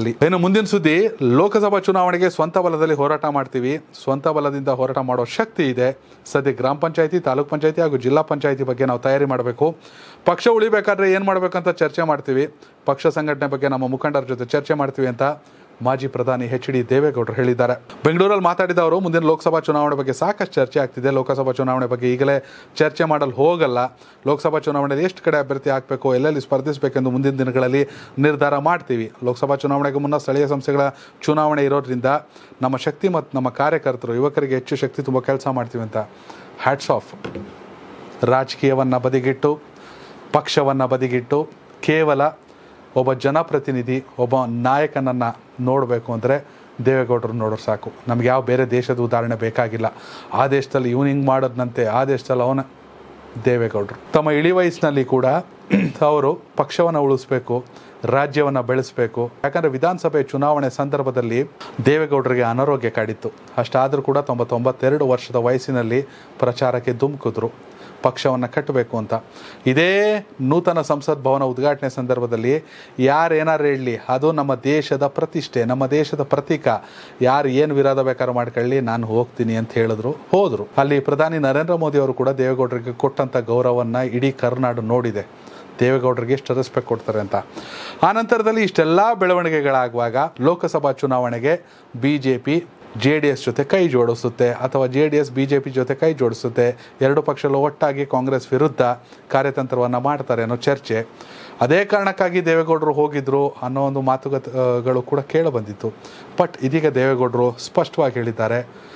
ಅಲ್ಲಿ. ಇನ್ನು ಮುಂದಿನ ಸುದ್ದಿ ಲೋಕಸಭಾ ಚುನಾವಣೆಗೆ ಸ್ವಂತ ಬಲದಲ್ಲಿ ಹೋರಾಟ ಮಾಡ್ತೀವಿ ಸ್ವಂತ ಬಲದಿಂದ ಹೋರಾಟ ಮಾಡೋ ಶಕ್ತಿ ಇದೆ ಸದ್ಯ ಗ್ರಾಮ ಪಂಚಾಯತಿ ತಾಲೂಕ್ ಪಂಚಾಯತಿ ಹಾಗೂ ಜಿಲ್ಲಾ ಪಂಚಾಯತಿ ಬಗ್ಗೆ ನಾವು ತಯಾರಿ ಮಾಡಬೇಕು ಪಕ್ಷ ಉಳಿಬೇಕಾದ್ರೆ ಏನು ಮಾಡಬೇಕಂತ ಚರ್ಚೆ ಮಾಡ್ತೀವಿ ಪಕ್ಷ ಸಂಘಟನೆ ಬಗ್ಗೆ ನಮ್ಮ ಮುಖಂಡರ ಜೊತೆ ಚರ್ಚೆ ಮಾಡ್ತೀವಿ ಅಂತ ಮಾಜಿ ಪ್ರಧಾನಿ ಎಚ್ ಡಿ ದೇವೇಗೌಡರು ಹೇಳಿದ್ದಾರೆ ಬೆಂಗಳೂರಲ್ಲಿ ಮಾತಾಡಿದ ಅವರು ಮುಂದಿನ ಲೋಕಸಭಾ ಚುನಾವಣೆ ಬಗ್ಗೆ ಸಾಕಷ್ಟು ಚರ್ಚೆ ಆಗ್ತಿದೆ ಲೋಕಸಭಾ ಚುನಾವಣೆ ಬಗ್ಗೆ ಈಗಲೇ ಚರ್ಚೆ ಮಾಡಲು ಹೋಗಲ್ಲ ಲೋಕಸಭಾ ಚುನಾವಣೆಯಲ್ಲಿ ಎಷ್ಟು ಕಡೆ ಅಭ್ಯರ್ಥಿ ಹಾಕಬೇಕು ಎಲ್ಲೆಲ್ಲಿ ಸ್ಪರ್ಧಿಸಬೇಕೆಂದು ಮುಂದಿನ ದಿನಗಳಲ್ಲಿ ನಿರ್ಧಾರ ಮಾಡ್ತೀವಿ ಲೋಕಸಭಾ ಚುನಾವಣೆಗೆ ಮುನ್ನ ಸ್ಥಳೀಯ ಸಂಸ್ಥೆಗಳ ಚುನಾವಣೆ ಇರೋದ್ರಿಂದ ನಮ್ಮ ಶಕ್ತಿ ಮತ್ತು ನಮ್ಮ ಕಾರ್ಯಕರ್ತರು ಯುವಕರಿಗೆ ಹೆಚ್ಚು ಶಕ್ತಿ ತುಂಬ ಕೆಲಸ ಮಾಡ್ತೀವಿ ಅಂತ ಹ್ಯಾಟ್ಸ್ ಆಫ್ ರಾಜಕೀಯವನ್ನು ಬದಿಗಿಟ್ಟು ಪಕ್ಷವನ್ನು ಬದಿಗಿಟ್ಟು ಕೇವಲ ಒಬ್ಬ ಜನಪ್ರತಿನಿಧಿ ಒಬ್ಬ ನಾಯಕನನ್ನು ನೋಡಬೇಕು ಅಂದರೆ ದೇವೇಗೌಡರು ನೋಡೋರು ಸಾಕು ನಮ್ಗೆ ಯಾವ ಬೇರೆ ದೇಶದ ಉದಾಹರಣೆ ಬೇಕಾಗಿಲ್ಲ ಆ ದೇಶದಲ್ಲಿ ಇವನು ಹಿಂಗೆ ಮಾಡೋದಂತೆ ಆ ದೇಶದಲ್ಲಿ ಅವನ ದೇವೇಗೌಡರು ತಮ್ಮ ಇಳಿ ವಯಸ್ಸಿನಲ್ಲಿ ಕೂಡ ಅವರು ಪಕ್ಷವನ್ನು ಉಳಿಸ್ಬೇಕು ರಾಜ್ಯವನ್ನು ಬೆಳೆಸಬೇಕು ಯಾಕಂದರೆ ವಿಧಾನಸಭೆ ಚುನಾವಣೆ ಸಂದರ್ಭದಲ್ಲಿ ದೇವೇಗೌಡರಿಗೆ ಅನಾರೋಗ್ಯ ಕಾಡಿತ್ತು ಅಷ್ಟಾದರೂ ಕೂಡ ತೊಂಬತ್ತೊಂಬತ್ತೆರಡು ವರ್ಷದ ವಯಸ್ಸಿನಲ್ಲಿ ಪ್ರಚಾರಕ್ಕೆ ಧುಮುಕಿದ್ರು ಪಕ್ಷವನ್ನು ಕಟ್ಟಬೇಕು ಅಂತ ಇದೇ ನೂತನ ಸಂಸತ್ ಭವನ ಉದ್ಘಾಟನೆ ಸಂದರ್ಭದಲ್ಲಿ ಯಾರೇನಾರು ಹೇಳಲಿ ಅದು ನಮ್ಮ ದೇಶದ ಪ್ರತಿಷ್ಠೆ ನಮ್ಮ ದೇಶದ ಪ್ರತೀಕ ಯಾರು ಏನು ವಿರೋಧ ಬೇಕಾದ್ರೂ ಮಾಡ್ಕೊಳ್ಳಿ ನಾನು ಹೋಗ್ತೀನಿ ಅಂತ ಹೇಳಿದ್ರು ಹೋದರು ಅಲ್ಲಿ ಪ್ರಧಾನಿ ನರೇಂದ್ರ ಮೋದಿ ಅವರು ಕೂಡ ದೇವೇಗೌಡರಿಗೆ ಕೊಟ್ಟಂಥ ಗೌರವವನ್ನು ಇಡೀ ಕರ್ನಾಡು ನೋಡಿದೆ ದೇವೇಗೌಡರಿಗೆ ಎಷ್ಟು ರೆಸ್ಪೆಕ್ಟ್ ಕೊಡ್ತಾರೆ ಅಂತ ಆ ನಂತರದಲ್ಲಿ ಇಷ್ಟೆಲ್ಲ ಬೆಳವಣಿಗೆಗಳಾಗುವಾಗ ಲೋಕಸಭಾ ಚುನಾವಣೆಗೆ B J P J D S ಜೊತೆ ಕೈ ಜೋಡಿಸುತ್ತೆ ಅಥವಾ J D S B J P ಜೊತೆ ಕೈ ಜೋಡಿಸುತ್ತೆ ಎರಡು ಪಕ್ಷಗಳು ಒಟ್ಟಾಗಿ ಕಾಂಗ್ರೆಸ್ ವಿರುದ್ಧ ಕಾರ್ಯತಂತ್ರವನ್ನು ಮಾಡ್ತಾರೆ ಅನ್ನೋ ಚರ್ಚೆ ಅದೇ ಕಾರಣಕ್ಕಾಗಿ ದೇವೇಗೌಡರು ಹೋಗಿದ್ರು ಅನ್ನೋ ಒಂದು ಮಾತುಕತೆಗಳು ಕೂಡ ಕೇಳಬಂದಿತ್ತು ಬಟ್ ಇದೀಗ ದೇವೇಗೌಡರು ಸ್ಪಷ್ಟವಾಗಿ ಹೇಳಿದ್ದಾರೆ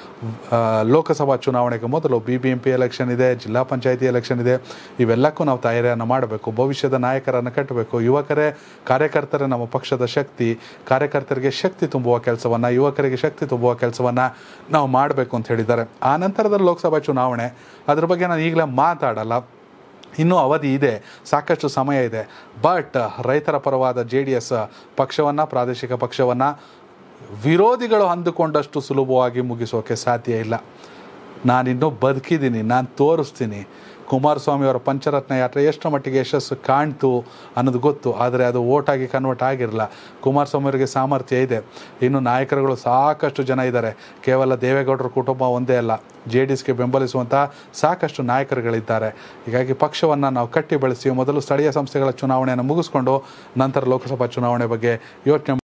ಆ, ಲೋಕಸಭಾ ಚುನಾವಣೆಗೆ ಮೊದಲು B B M P election ಇದೆ ಜಿಲ್ಲಾ ಪಂಚಾಯತಿ ಎಲೆಕ್ಷನ್ ಇದೆ ಇವೆಲ್ಲಕ್ಕೂ ನಾವು ತಯಾರಿಯನ್ನು ಮಾಡಬೇಕು ಭವಿಷ್ಯದ ನಾಯಕರನ್ನು ಕಟ್ಟಬೇಕು ಯುವಕರೇ ಕಾರ್ಯಕರ್ತರೇ ನಮ್ಮ ಪಕ್ಷದ ಶಕ್ತಿ ಕಾರ್ಯಕರ್ತರಿಗೆ ಶಕ್ತಿ ತುಂಬುವ ಕೆಲಸವನ್ನು ಯುವಕರಿಗೆ ಶಕ್ತಿ ತುಂಬುವ ಕೆಲಸವನ್ನು ನಾವು ಮಾಡಬೇಕು ಅಂತ ಹೇಳಿದ್ದಾರೆ ಆ ನಂತರದಲ್ಲಿ ಲೋಕಸಭಾ ಚುನಾವಣೆ ಅದ್ರ ಬಗ್ಗೆ ನಾನು ಈಗಲೇ ಮಾತಾಡಲ್ಲ ಇನ್ನೂ ಅವಧಿ ಇದೆ ಸಾಕಷ್ಟು ಸಮಯ ಇದೆ ಬಟ್ ರೈತರ ಪರವಾದ ಜೆ ಡಿ ಎಸ್ ಪಕ್ಷವನ್ನು ಪ್ರಾದೇಶಿಕ ಪಕ್ಷವನ್ನು ವಿರೋಧಿಗಳು ಅಂದುಕೊಂಡಷ್ಟು ಸುಲಭವಾಗಿ ಮುಗಿಸೋಕೆ ಸಾಧ್ಯ ಇಲ್ಲ ನಾನಿನ್ನೂ ಬದುಕಿದ್ದೀನಿ ನಾನು ತೋರಿಸ್ತೀನಿ ಕುಮಾರಸ್ವಾಮಿ ಅವರ ಪಂಚರತ್ನ ಯಾತ್ರೆ ಎಷ್ಟು ಮಟ್ಟಿಗೆ ಯಶಸ್ಸು ಕಾಣ್ತು ಅನ್ನೋದು ಗೊತ್ತು ಆದರೆ ಅದು ಓಟಾಗಿ ಕನ್ವರ್ಟ್ ಆಗಿರಲ್ಲ ಕುಮಾರಸ್ವಾಮಿ ಅವರಿಗೆ ಸಾಮರ್ಥ್ಯ ಇದೆ ಇನ್ನು ನಾಯಕರುಗಳು ಸಾಕಷ್ಟು ಜನ ಇದ್ದಾರೆ ಕೇವಲ ದೇವೇಗೌಡರ ಕುಟುಂಬ ಒಂದೇ ಅಲ್ಲ ಜೆ ಡಿ ಎಸ್ಗೆ ಬೆಂಬಲಿಸುವಂಥ ಸಾಕಷ್ಟು ನಾಯಕರುಗಳಿದ್ದಾರೆ ಹೀಗಾಗಿ ಪಕ್ಷವನ್ನು ನಾವು ಕಟ್ಟಿ ಬೆಳೆಸಿ ಮೊದಲು ಸ್ಥಳೀಯ ಸಂಸ್ಥೆಗಳ ಚುನಾವಣೆಯನ್ನು ಮುಗಿಸ್ಕೊಂಡು ನಂತರ ಲೋಕಸಭಾ ಚುನಾವಣೆ ಬಗ್ಗೆ ಯೋಚನೆ